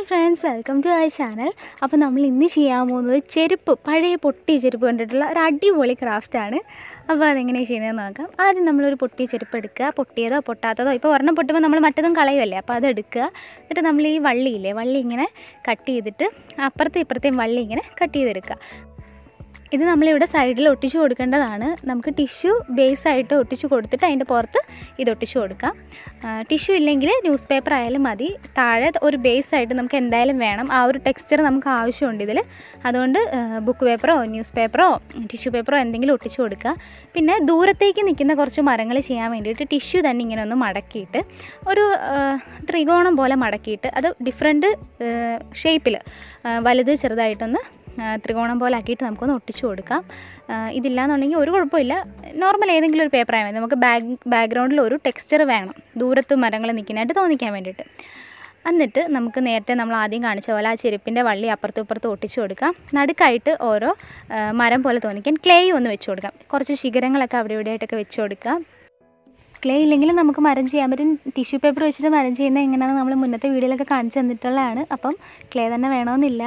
hi friends welcome to I channel അപ്പോൾ നമ്മൾ ഇന്ന് ചെയ്യാൻ പോകുന്നത് ചെരുപ്പ് പഴയ പൊട്ടിയ ചെരുപ്പ് കണ്ടിട്ടുള്ള ഒരു അടിപൊളി ക്രാഫ്റ്റാണ് അപ്പോൾ അതെങ്ങനെയാണ് ചെയ്യുന്നതെന്ന് നോക്കാം ആദ്യം നമ്മളൊരു പൊട്ടിയ ചെരുപ്പ് എടുക്കുക പൊട്ടിയതോ പൊട്ടാത്തതോ ഇപ്പോൾ ഒരെണ്ണം പൊട്ടുമ്പോൾ നമ്മൾ മറ്റതും കളയുമല്ലേ അപ്പോൾ അത് എടുക്കുക എന്നിട്ട് നമ്മൾ ഈ വള്ളിയില്ലേ വള്ളി ഇങ്ങനെ കട്ട് ചെയ്തിട്ട് അപ്പുറത്തെ ഇപ്പുറത്തെയും വള്ളി ഇങ്ങനെ കട്ട് ചെയ്തെടുക്കുക ഇത് നമ്മളിവിടെ സൈഡിൽ ഒട്ടിച്ചു കൊടുക്കേണ്ടതാണ് നമുക്ക് ടിഷ്യൂ ബേസായിട്ട് ഒട്ടിച്ചു കൊടുത്തിട്ട് അതിൻ്റെ പുറത്ത് ഇത് ഒട്ടിച്ചു കൊടുക്കാം ടിഷ്യൂ ഇല്ലെങ്കിൽ ന്യൂസ് പേപ്പർ ആയാലും മതി താഴെ ഒരു ബേസായിട്ട് നമുക്ക് എന്തായാലും വേണം ആ ഒരു ടെക്സ്ചർ നമുക്ക് ആവശ്യമുണ്ട് ഇതിൽ അതുകൊണ്ട് ബുക്ക് പേപ്പറോ ന്യൂസ് പേപ്പറോ ടിഷ്യൂ പേപ്പറോ എന്തെങ്കിലും ഒട്ടിച്ചു കൊടുക്കുക പിന്നെ ദൂരത്തേക്ക് നിൽക്കുന്ന കുറച്ച് മരങ്ങൾ ചെയ്യാൻ വേണ്ടിയിട്ട് ടിഷ്യൂ തന്നെ ഇങ്ങനെ ഒന്ന് മടക്കിയിട്ട് ഒരു ആ, ത്രികോണം പോലെ മടക്കിയിട്ട് അത് ഡിഫറെൻറ്റ് ഷേപ്പിൽ വലുത് ചെറുതായിട്ടൊന്ന് ആ, ത്രികോണം പോലെ ആക്കിയിട്ട് നമുക്കൊന്ന് ഒട്ടിച്ചു കൊടുക്കാം ആ, ഇതില്ലാന്നുണ്ടെങ്കിൽ ഒരു കുഴപ്പമില്ല നോർമൽ ഏതെങ്കിലും ഒരു പേപ്പർ ആയാൽ മതി നമുക്ക് ബാക്ക് ബാക്ക്ഗ്രൗണ്ടിൽ ഒരു ടെക്സ്ചർ വേണം ദൂരത്ത് മരങ്ങൾ നിൽക്കുന്നതായിട്ട് തോന്നിക്കാൻ വേണ്ടിയിട്ട് എന്നിട്ട് നമുക്ക് നേരത്തെ നമ്മൾ ആദ്യം കാണിച്ച പോലെ ആ ചെരുപ്പിൻ്റെ വള്ളി അപ്പുറത്തും ഇപ്പുറത്തും ഒട്ടിച്ചു കൊടുക്കാം നടുക്കായിട്ട് ഓരോ ആ, മരം പോലെ തോന്നിക്കാൻ ക്ലേയും ഒന്ന് വെച്ച് കൊടുക്കാം കുറച്ച് ശിഖരങ്ങളൊക്കെ അവിടെ ഇവിടെയായിട്ടൊക്കെ വെച്ച് കൊടുക്കാം ക്ലേ ഇല്ലെങ്കിലും നമുക്ക് മരം ചെയ്യാൻ പറ്റും ടിഷ്യൂ പേപ്പർ വെച്ചിട്ട് മരം ചെയ്യുന്നത് എങ്ങനെയാണെന്ന് നമ്മൾ മുന്നത്തെ വീഡിയോയിലൊക്കെ കാണിച്ചു തന്നിട്ടുള്ളതാണ് അപ്പം ക്ലേ തന്നെ വേണമെന്നില്ല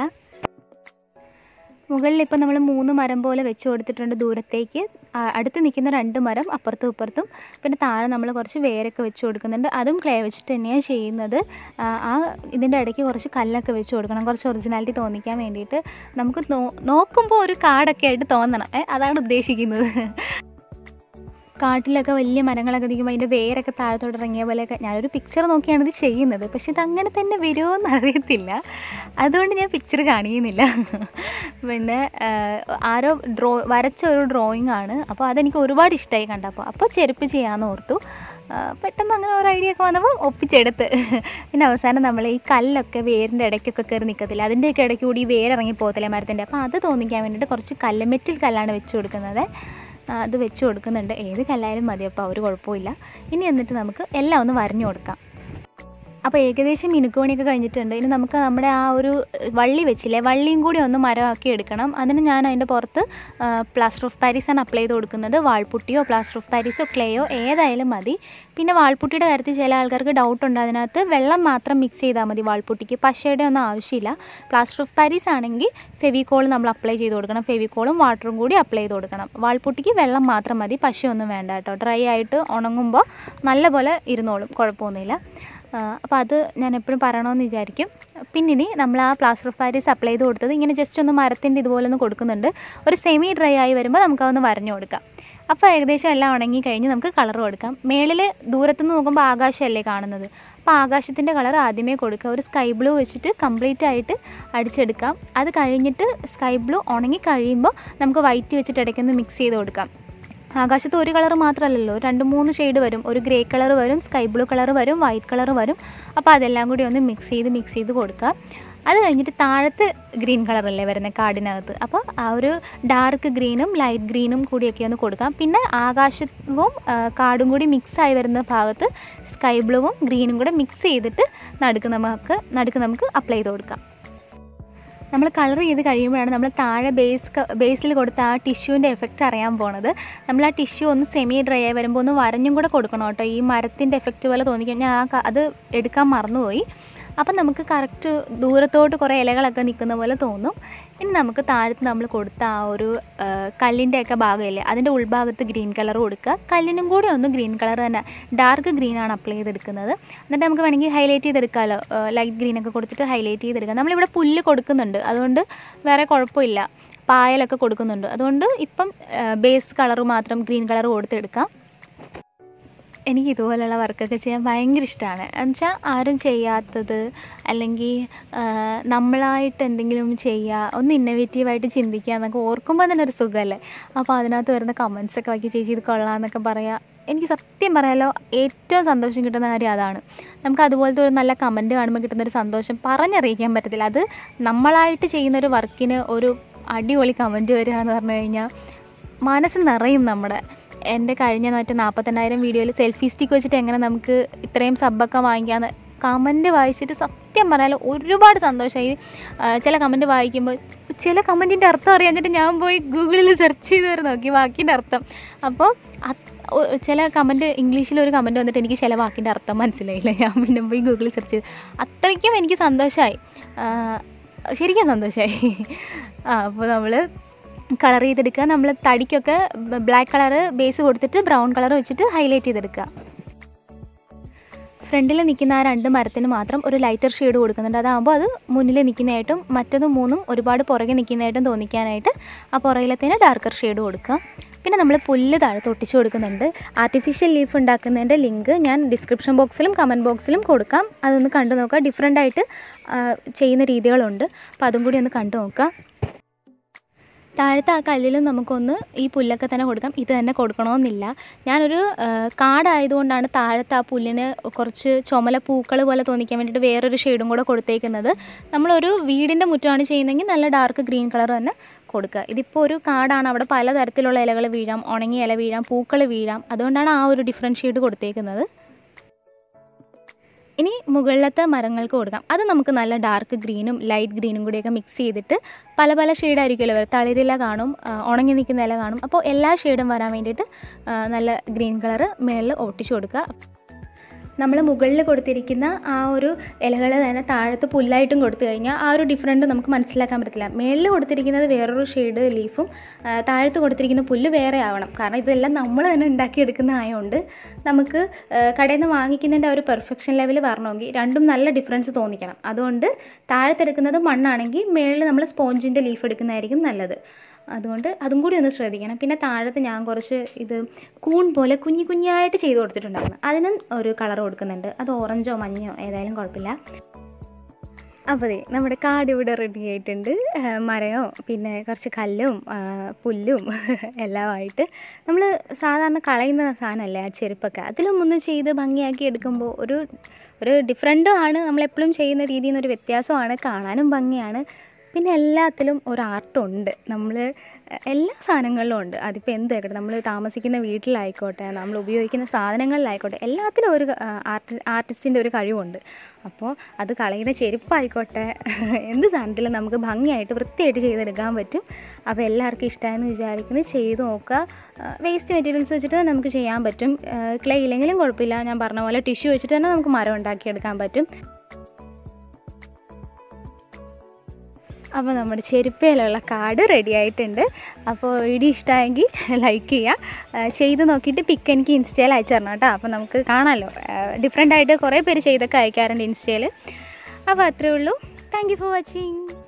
മുകളിൽ ഇപ്പം നമ്മൾ മൂന്ന് മരം പോലെ വെച്ച് കൊടുത്തിട്ടുണ്ട് ദൂരത്തേക്ക് ആ, അടുത്ത് നിൽക്കുന്ന രണ്ട് മരം അപ്പുറത്തും ഇപ്പുറത്തും പിന്നെ താഴെ നമ്മൾ കുറച്ച് വേരൊക്കെ വെച്ച് കൊടുക്കുന്നുണ്ട് അതും ക്ലേ വെച്ചിട്ട് തന്നെയാണ് ചെയ്യുന്നത് ആ, ആ ഇതിൻ്റെ ഇടയ്ക്ക് കുറച്ച് കല്ലൊക്കെ വെച്ച് കൊടുക്കണം കുറച്ച് ഒറിജിനാലിറ്റി തോന്നിക്കാൻ വേണ്ടിയിട്ട് നമുക്ക് നോ നോക്കുമ്പോൾ ഒരു കാടൊക്കെ ആയിട്ട് തോന്നണം ഏ, അതാണ് ഉദ്ദേശിക്കുന്നത് കാട്ടിലൊക്കെ വലിയ മരങ്ങളൊക്കെ നിൽക്കുമ്പോൾ അതിൻ്റെ വേരൊക്കെ താഴത്തോട്ട് ഇറങ്ങിയ പോലെയൊക്കെ ഞാനൊരു പിക്ചർ നോക്കിയാണ് ഇത് ചെയ്യുന്നത് പക്ഷെ ഇതങ്ങനെ തന്നെ വരുമോ എന്ന് അറിയത്തില്ല അതുകൊണ്ട് ഞാൻ പിക്ചർ കാണിക്കുന്നില്ല പിന്നെ ആ, ആരോ ഡ്രോ വരച്ച ഒരു ഡ്രോയിങ് ആണ് അപ്പോൾ അതെനിക്ക് ഒരുപാട് ഇഷ്ടമായി കണ്ടപ്പോൾ അപ്പോൾ ചെരുപ്പ് ചെയ്യാമെന്ന് ഓർത്തു ആ, പെട്ടെന്ന് അങ്ങനെ ഒരു ഐഡിയ ഒക്കെ വന്നപ്പോൾ ഒപ്പിച്ചെടുത്ത് പിന്നെ അവസാനം നമ്മൾ ഈ കല്ലൊക്കെ വേരിൻ്റെ ഇടയ്ക്കൊക്കെ കയറി നിൽക്കത്തില്ല അതിൻ്റെയൊക്കെ ഇടയ്ക്ക് കൂടി ഈ വേരിറങ്ങി പോകത്തില്ല മരത്തിൻ്റെ അപ്പോൾ അത് തോന്നിക്കാൻ വേണ്ടിയിട്ട് കുറച്ച് കല്ല് മെറ്റിൽ കല്ലാണ് വെച്ച് കൊടുക്കുന്നത് ആ, അത് വെച്ച് കൊടുക്കുന്നുണ്ട് ഏത് കല്ലായാലും മതി അപ്പോൾ ഒരു കുഴപ്പമില്ല ഇനി എന്നിട്ട് നമുക്ക് എല്ലാം ഒന്ന് വരഞ്ഞു കൊടുക്കാം അപ്പോൾ ഏകദേശം മിനുക്കുപണിയൊക്കെ കഴിഞ്ഞിട്ടുണ്ട് ഇനി നമുക്ക് നമ്മുടെ ആ ഒരു വള്ളി വെച്ചില്ലേ വള്ളിയും കൂടി ഒന്ന് മരമാക്കി എടുക്കണം അതിന് ഞാൻ അതിൻ്റെ പുറത്ത് പ്ലാസ്റ്റർ ഓഫ് പാരീസാണ് അപ്ലൈ ചെയ്ത് കൊടുക്കുന്നത് വാൾപുട്ടിയോ പ്ലാസ്റ്റർ ഓഫ് പാരീസോ ക്ലേയോ ഏതായാലും മതി പിന്നെ വാൾപുട്ടിയുടെ കാര്യത്തിൽ ചില ആൾക്കാർക്ക് ഡൗട്ട് ഉണ്ട് അതിനകത്ത് വെള്ളം മാത്രം മിക്സ് ചെയ്താൽ മതി വാൾപുട്ടിക്ക് പശയുടെ ഒന്നും ആവശ്യമില്ല പ്ലാസ്റ്റർ ഓഫ് പാരീസ് ആണെങ്കിൽ ഫെവിക്കോൾ നമ്മൾ അപ്ലൈ ചെയ്ത് കൊടുക്കണം ഫെവിക്കോളും വാട്ടറും കൂടി അപ്ലൈ ചെയ്ത് കൊടുക്കണം വാൾപുട്ടിക്ക് വെള്ളം മാത്രം മതി പശയൊന്നും വേണ്ട കേട്ടോ ഡ്രൈ ആയിട്ട് ഉണങ്ങുമ്പോൾ നല്ലപോലെ ഇരുന്നോളും കുഴപ്പമൊന്നുമില്ല അപ്പോൾ അത് ഞാൻ എപ്പോഴും പറയണമെന്ന് വിചാരിക്കും പിന്നിനി നമ്മൾ ആ പ്ലാസ്റ്റർ ഓഫ് പാരീസ് അപ്ലൈ ചെയ്ത് കൊടുത്തത് ഇങ്ങനെ ജസ്റ്റ് ഒന്ന് മരത്തിൻ്റെ ഇതുപോലെ ഒന്ന് കൊടുക്കുന്നുണ്ട് ഒരു സെമി ഡ്രൈ ആയി വരുമ്പോൾ നമുക്കതൊന്ന് വരഞ്ഞു കൊടുക്കാം അപ്പോൾ ഏകദേശം എല്ലാം ഉണങ്ങി കഴിഞ്ഞ് നമുക്ക് കളർ കൊടുക്കാം മേളിൽ ദൂരത്തുനിന്ന് നോക്കുമ്പോൾ ആകാശമല്ലേ കാണുന്നത് അപ്പോൾ ആകാശത്തിൻ്റെ കളർ ആദ്യമേ കൊടുക്കുക ഒരു സ്കൈ ബ്ലൂ വെച്ചിട്ട് കംപ്ലീറ്റ് ആയിട്ട് അടിച്ചെടുക്കാം അത് കഴിഞ്ഞിട്ട് സ്കൈ ബ്ലൂ ഉണങ്ങി കഴിയുമ്പോൾ നമുക്ക് വൈറ്റ് വെച്ചിട്ട് ഇടയ്ക്കൊന്ന് മിക്സ് ചെയ്ത് കൊടുക്കാം ആകാശത്ത് ഒരു കളർ മാത്രമല്ലല്ലോ രണ്ട് മൂന്ന് ഷെയ്ഡ് വരും ഒരു ഗ്രേ കളർ വരും സ്കൈ ബ്ലൂ കളർ വരും വൈറ്റ് കളർ വരും അപ്പോൾ അതെല്ലാം കൂടി ഒന്ന് മിക്സ് ചെയ്ത് മിക്സ് ചെയ്ത് കൊടുക്കുക അത് കഴിഞ്ഞിട്ട് താഴത്ത് ഗ്രീൻ കളറല്ലേ വരുന്നത് കാടിനകത്ത് അപ്പോൾ ആ ഒരു ഡാർക്ക് ഗ്രീനും ലൈറ്റ് ഗ്രീനും കൂടിയൊക്കെ ഒന്ന് കൊടുക്കാം പിന്നെ ആകാശവും ആ, കാടും കൂടി മിക്സ് ആയി വരുന്ന ഭാഗത്ത് സ്കൈ ബ്ലൂവും ഗ്രീനും കൂടെ മിക്സ് ചെയ്തിട്ട് നടുക്ക് നമുക്ക് നടുക്ക് നമുക്ക് അപ്ലൈ ചെയ്ത് കൊടുക്കാം നമ്മൾ കളർ ചെയ്ത് കഴിയുമ്പോഴാണ് നമ്മൾ താഴെ ബേസ് ബേസിൽ കൊടുത്ത ആ ടിഷ്യൂവിൻ്റെ എഫക്റ്റ് അറിയാൻ പോണത് നമ്മൾ ആ ടിഷ്യൂ ഒന്ന് സെമി ഡ്രൈ ആയി വരുമ്പോൾ ഒന്ന് വരഞ്ഞും കൂടെ കൊടുക്കണം കേട്ടോ ഈ മരത്തിൻ്റെ എഫക്റ്റ് പോലെ തോന്നിക്കും ഞാൻ ആ ക- അത് എടുക്കാൻ മറന്നുപോയി അപ്പം നമുക്ക് കറക്റ്റ് ദൂരത്തോട്ട് കുറേ ഇലകളൊക്കെ നിൽക്കുന്ന പോലെ തോന്നും ഇനി നമുക്ക് താഴത്ത് നമ്മൾ കൊടുത്ത ആ ഒരു കല്ലിൻ്റെ ഒക്കെ ഭാഗമില്ലേ അതിൻ്റെ ഉൾഭാഗത്ത് ഗ്രീൻ കളർ കൊടുക്കുക കല്ലിനും കൂടി ഒന്ന് ഗ്രീൻ കളർ തന്നെ ഡാർക്ക് ഗ്രീനാണ് അപ്ലൈ ചെയ്തെടുക്കുന്നത് എന്നിട്ട് നമുക്ക് വേണമെങ്കിൽ ഹൈലൈറ്റ് ചെയ്തെടുക്കാമല്ലോ ലൈറ്റ് ഗ്രീനൊക്കെ കൊടുത്തിട്ട് ഹൈലൈറ്റ് ചെയ്തെടുക്കാം നമ്മളിവിടെ പുല്ല് കൊടുക്കുന്നുണ്ട് അതുകൊണ്ട് വേറെ കുഴപ്പമില്ല പായലൊക്കെ കൊടുക്കുന്നുണ്ട് അതുകൊണ്ട് ഇപ്പം ബേസ് കളർ മാത്രം ഗ്രീൻ കളർ കൊടുത്തെടുക്കാം എനിക്ക് ഇതുപോലുള്ള വർക്കൊക്കെ ചെയ്യാൻ ഭയങ്കര ഇഷ്ടമാണ് എന്നുവെച്ചാൽ ആരും ചെയ്യാത്തത് അല്ലെങ്കിൽ ആ, നമ്മളായിട്ട് എന്തെങ്കിലും ചെയ്യുക ഒന്ന് ഇന്നോവേറ്റീവായിട്ട് ചിന്തിക്കുക എന്നൊക്കെ ഓർക്കുമ്പോൾ തന്നെ ഒരു സുഖമല്ലേ അപ്പോൾ അതിനകത്ത് വരുന്ന കമൻസ് ഒക്കെ വായിക്കി ചേച്ചി ഇത് കൊള്ളാമെന്നൊക്കെ പറയുക എനിക്ക് സത്യം പറയാലോ ഏറ്റവും സന്തോഷം കിട്ടുന്ന കാര്യം അതാണ് നമുക്ക് അതുപോലത്തെ ഒരു നല്ല കമൻറ്റ് കാണുമ്പോൾ കിട്ടുന്നൊരു സന്തോഷം പറഞ്ഞറിയിക്കാൻ പറ്റത്തില്ല അത് നമ്മളായിട്ട് ചെയ്യുന്നൊരു വർക്കിന് ഒരു അടിപൊളി കമൻറ്റ് വരിക എന്ന് പറഞ്ഞു കഴിഞ്ഞാൽ മനസ്സ് നിറയും നമ്മുടെ എൻ്റെ കഴിഞ്ഞ മറ്റേ നാൽപ്പത്തെണ്ണായിരം വീഡിയോയിൽ സെൽഫി സ്റ്റിക്ക് വെച്ചിട്ട് എങ്ങനെ നമുക്ക് ഇത്രയും സബ്ബൊക്കെ വാങ്ങിക്കാമെന്ന് കമൻറ്റ് വായിച്ചിട്ട് സത്യം പറഞ്ഞാൽ ഒരുപാട് സന്തോഷമായി ആ, ചില കമൻറ്റ് വായിക്കുമ്പോൾ ചില കമൻറ്റിൻ്റെ അർത്ഥം അറിയാഞ്ഞിട്ട് ഞാൻ പോയി ഗൂഗിളിൽ സെർച്ച് ചെയ്ത് വരെ നോക്കി വാക്കിൻ്റെ അർത്ഥം അപ്പോൾ അത് ഒ- ചില കമൻറ്റ് ഇംഗ്ലീഷിൽ ഒരു കമൻറ്റ് വന്നിട്ട് എനിക്ക് ചില വാക്കിൻ്റെ അർത്ഥം മനസ്സിലായില്ല ഞാൻ പിന്നെ പോയി ഗൂഗിളിൽ സെർച്ച് ചെയ്ത് അത്രയ്ക്കും എനിക്ക് സന്തോഷമായി ശരിക്കും സന്തോഷമായി ആ അപ്പോൾ നമ്മൾ കളർ ചെയ്തെടുക്കുക നമ്മൾ തടിക്കൊക്കെ ബ്ലാക്ക് കളറ് ബേസ് കൊടുത്തിട്ട് ബ്രൗൺ കളർ വെച്ചിട്ട് ഹൈലൈറ്റ് ചെയ്തെടുക്കുക ഫ്രണ്ടിൽ നിൽക്കുന്ന ആ രണ്ട് മരത്തിന് മാത്രം ഒരു ലൈറ്റർ ഷെയ്ഡ് കൊടുക്കുന്നുണ്ട് അതാകുമ്പോൾ അത് മുന്നിൽ നിൽക്കുന്നതായിട്ടും മറ്റത് മൂന്നും ഒരുപാട് പുറകെ നിൽക്കുന്നതായിട്ടും തോന്നിക്കാനായിട്ട് ആ പുറകിലത്തേന് ഡാർക്കർ ഷെയ്ഡ് കൊടുക്കുക പിന്നെ നമ്മൾ പുല്ല് താഴത്ത് ഒട്ടിച്ചു കൊടുക്കുന്നുണ്ട് ആർട്ടിഫിഷ്യൽ ലീഫ് ഉണ്ടാക്കുന്നതിൻ്റെ ലിങ്ക് ഞാൻ ഡിസ്ക്രിപ്ഷൻ ബോക്സിലും കമൻറ്റ് ബോക്സിലും കൊടുക്കാം അതൊന്ന് കണ്ടു നോക്കുക ഡിഫറെൻ്റ് ആയിട്ട് ആ, ചെയ്യുന്ന രീതികളുണ്ട് അപ്പോൾ അതും കൂടി ഒന്ന് കണ്ടു നോക്കുക താഴത്തെ ആ കല്ലിലും നമുക്കൊന്ന് ഈ പുല്ലൊക്കെ തന്നെ കൊടുക്കാം ഇത് തന്നെ കൊടുക്കണമെന്നില്ല ഞാനൊരു ആ, കാടായതുകൊണ്ടാണ് താഴത്തെ ആ പുല്ലിന് കുറച്ച് ചുമല പൂക്കൾ പോലെ തോന്നിക്കാൻ വേണ്ടിയിട്ട് വേറൊരു ഷെയ്ഡും കൂടെ കൊടുത്തേക്കുന്നത് നമ്മളൊരു വീടിൻ്റെ മുറ്റമാണ് ചെയ്യുന്നതെങ്കിൽ നല്ല ഡാർക്ക് ഗ്രീൻ കളർ തന്നെ കൊടുക്കുക ഇതിപ്പോൾ ഒരു കാടാണ് അവിടെ പലതരത്തിലുള്ള ഇലകൾ വീഴാം ഉണങ്ങിയ ഇല വീഴാം പൂക്കൾ വീഴാം അതുകൊണ്ടാണ് ആ ഒരു ഡിഫറെൻറ്റ് ഷെയ്ഡ് കൊടുത്തേക്കുന്നത് ഇനി മുകളിലത്തെ മരങ്ങൾക്ക് കൊടുക്കാം അത് നമുക്ക് നല്ല ഡാർക്ക് ഗ്രീനും ലൈറ്റ് ഗ്രീനും കൂടിയൊക്കെ മിക്സ് ചെയ്തിട്ട് പല പല ഷെയ്ഡായിരിക്കുമല്ലോ വരും തളിരില കാണും ആ, ഉണങ്ങി നിൽക്കുന്ന ഇല കാണും അപ്പോൾ എല്ലാ ഷെയ്ഡും വരാൻ വേണ്ടിയിട്ട് ആ, നല്ല ഗ്രീൻ കളറ് മുകളിൽ ഒട്ടിച്ചു കൊടുക്കുക നമ്മൾ മുകളിൽ കൊടുത്തിരിക്കുന്ന ആ ഒരു ഇലകൾ തന്നെ താഴത്ത് പുല്ലായിട്ടും കൊടുത്തു കഴിഞ്ഞാൽ ആ ഒരു ഡിഫറൻറ്റ് നമുക്ക് മനസ്സിലാക്കാൻ പറ്റത്തില്ല മേളിൽ കൊടുത്തിരിക്കുന്നത് വേറൊരു ഷെയ്ഡ് ലീഫും ആ, താഴത്ത് കൊടുത്തിരിക്കുന്ന പുല്ല് വേറെ ആവണം കാരണം ഇതെല്ലാം നമ്മൾ തന്നെ ഉണ്ടാക്കിയെടുക്കുന്ന ആയതുകൊണ്ട് നമുക്ക് ആ, കടയിൽ നിന്ന് വാങ്ങിക്കുന്നതിൻ്റെ ആ ഒരു പെർഫെക്ഷൻ ലെവൽ വരണമെങ്കിൽ രണ്ടും നല്ല ഡിഫറൻസ് തോന്നിക്കണം അതുകൊണ്ട് താഴത്തെടുക്കുന്നത് മണ്ണാണെങ്കിൽ മേളിൽ നമ്മൾ സ്പോഞ്ചിൻ്റെ ലീഫ് എടുക്കുന്നതായിരിക്കും നല്ലത് അതുകൊണ്ട് അതും കൂടി ഒന്ന് ശ്രദ്ധിക്കണം പിന്നെ താഴത്ത് ഞാൻ കുറച്ച് ഇത് കൂൺ പോലെ കുഞ്ഞു കുഞ്ഞായിട്ട് ചെയ്ത് കൊടുത്തിട്ടുണ്ടായിരുന്നു അതിനും ഒരു കളർ കൊടുക്കുന്നുണ്ട് അത് ഓറഞ്ചോ മഞ്ഞോ ഏതായാലും കുഴപ്പമില്ല അപ്പോൾ ദേ നമ്മുടെ കാട് ഇവിടെ റെഡി ആയിട്ടുണ്ട് ആ, മരമോ പിന്നെ കുറച്ച് കല്ലും ആ, പുല്ലും എല്ലാമായിട്ട് നമ്മൾ സാധാരണ കളയുന്ന സാധനമല്ലേ ആ ചെരുപ്പൊക്കെ അതിലും ഒന്ന് ചെയ്ത് ഭംഗിയാക്കി എടുക്കുമ്പോൾ ഒരു ഒരു ഡിഫറെൻറ്റും ആണ് നമ്മളെപ്പോഴും ചെയ്യുന്ന രീതിയിൽ നിന്നൊരു വ്യത്യാസമാണ് കാണാനും ഭംഗിയാണ് പിന്നെ എല്ലാത്തിലും ഒരു ആർട്ടുണ്ട് നമ്മൾ എല്ലാ സാധനങ്ങളിലും ഉണ്ട് അതിപ്പോൾ എന്ത് ആയിക്കോട്ടെ നമ്മൾ താമസിക്കുന്ന വീട്ടിലായിക്കോട്ടെ നമ്മൾ ഉപയോഗിക്കുന്ന സാധനങ്ങളിലായിക്കോട്ടെ എല്ലാത്തിലും ഒരു ആർട്ടി ആർട്ടിസ്റ്റിൻ്റെ ഒരു കഴിവുണ്ട് അപ്പോൾ അത് കളയുന്ന ചെരുപ്പായിക്കോട്ടെ എന്ത് സാധനത്തിലും നമുക്ക് ഭംഗിയായിട്ട് വൃത്തിയായിട്ട് ചെയ്തെടുക്കാൻ പറ്റും അപ്പോൾ എല്ലാവർക്കും ഇഷ്ടമായെന്ന് വിചാരിക്കുന്നു ചെയ്ത് നോക്കുക വേസ്റ്റ് മെറ്റീരിയൽസ് വെച്ചിട്ട് തന്നെ നമുക്ക് ചെയ്യാൻ പറ്റും ക്ലേ ഇല്ലെങ്കിലും കുഴപ്പമില്ല ഞാൻ പറഞ്ഞ പോലെ ടിഷ്യൂ വെച്ചിട്ട് തന്നെ നമുക്ക് മരം ഉണ്ടാക്കിയെടുക്കാൻ പറ്റും അപ്പോൾ നമ്മുടെ ചെരുപ്പയിലുള്ള കാർഡ് റെഡി ആയിട്ടുണ്ട് അപ്പോൾ വീഡിയോ ഇഷ്ടമായെങ്കിൽ ലൈക്ക് ചെയ്യുക ആ, ചെയ്ത് നോക്കിയിട്ട് പിക്ക് എനിക്ക് ഇൻസ്റ്റയിൽ അയച്ചു തരണം കേട്ടോ അപ്പോൾ നമുക്ക് കാണാമല്ലോ ഡിഫറെൻ്റ് ആയിട്ട് കുറേ പേര് ചെയ്തൊക്കെ അയക്കാറുണ്ട് ഇൻസ്റ്റയിൽ അപ്പോൾ അത്രേ ഉള്ളൂ താങ്ക് യു ഫോർ വാച്ചിങ്